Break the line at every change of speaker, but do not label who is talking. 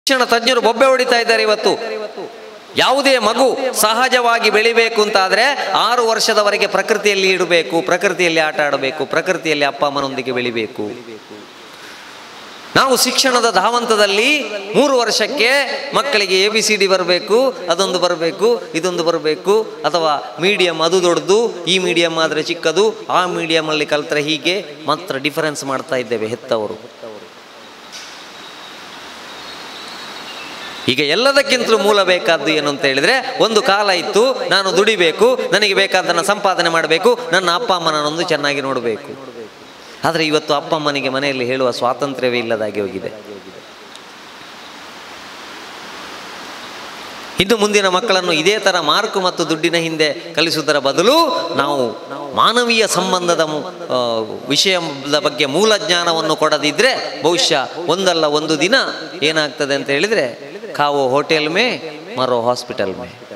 ಶಿಕ್ಷಣ ತಜ್ಞರು ಬೊಬ್ಬೆ ಹೊಡಿತಾ ಇದ್ದಾರೆ ಇವತ್ತು ಯಾವುದೇ ಮಗು ಸಹಜವಾಗಿ ಬೆಳಿಬೇಕು ಅಂತಾದರೆ ಆರು ವರ್ಷದವರೆಗೆ ಪ್ರಕೃತಿಯಲ್ಲಿ ಇಡಬೇಕು ಪ್ರಕೃತಿಯಲ್ಲಿ ಆಟ ಆಡಬೇಕು ಪ್ರಕೃತಿಯಲ್ಲಿ ಅಪ್ಪ ಅಮ್ಮನೊಂದಿಗೆ ಬೆಳಿಬೇಕು ನಾವು ಶಿಕ್ಷಣದ ಧಾವಂತದಲ್ಲಿ ಮೂರು ವರ್ಷಕ್ಕೆ ಮಕ್ಕಳಿಗೆ ಎ ಬಿ ಸಿ ಡಿ ಬರಬೇಕು ಅದೊಂದು ಬರಬೇಕು ಇದೊಂದು ಬರಬೇಕು ಅಥವಾ ಮೀಡಿಯಂ ಅದು ದೊಡ್ಡದು ಈ ಮೀಡಿಯಂ ಆದರೆ ಚಿಕ್ಕದು ಆ ಮೀಡಿಯಮಲ್ಲಿ ಕಲ್ತ್ರೆ ಹೀಗೆ ಮಾತ್ರ ಡಿಫರೆನ್ಸ್ ಮಾಡ್ತಾ ಇದ್ದೇವೆ ಹೆತ್ತವರು ಈಗ ಎಲ್ಲದಕ್ಕಿಂತಲೂ ಮೂಲ ಬೇಕಾದ್ದು ಏನು ಅಂತ ಹೇಳಿದ್ರೆ ಒಂದು ಕಾಲ ಇತ್ತು ನಾನು ದುಡಿಬೇಕು ನನಗೆ ಬೇಕಾದನ್ನು ಸಂಪಾದನೆ ಮಾಡಬೇಕು ನನ್ನ ಅಪ್ಪ ಅಮ್ಮನನ್ನೊಂದು ಚೆನ್ನಾಗಿ ನೋಡಬೇಕು ಆದರೆ ಇವತ್ತು ಅಪ್ಪ ಅಮ್ಮನಿಗೆ ಮನೆಯಲ್ಲಿ ಹೇಳುವ ಸ್ವಾತಂತ್ರ್ಯವೇ ಇಲ್ಲದಾಗಿ ಹೋಗಿದೆ ಇನ್ನು ಮುಂದಿನ ಮಕ್ಕಳನ್ನು ಇದೇ ಥರ ಮಾರ್ಕು ಮತ್ತು ದುಡ್ಡಿನ ಹಿಂದೆ ಕಲಿಸುವುದರ ಬದಲು ನಾವು ಮಾನವೀಯ ಸಂಬಂಧದ ಮು- ಆ, ವಿಷಯದ ಬಗ್ಗೆ ಮೂಲ ಜ್ಞಾನವನ್ನು ಕೊಡದಿದ್ರೆ ಬಹುಶಃ ಒಂದಲ್ಲ ಒಂದು ದಿನ ಏನಾಗ್ತದೆ ಅಂತ ಹೇಳಿದರೆ ಕಾವೋ ಹೋಟೆಲ್ ಮೇ ಮರೋ ಹಾಸ್ಪಿಟಲ್ ಮೇ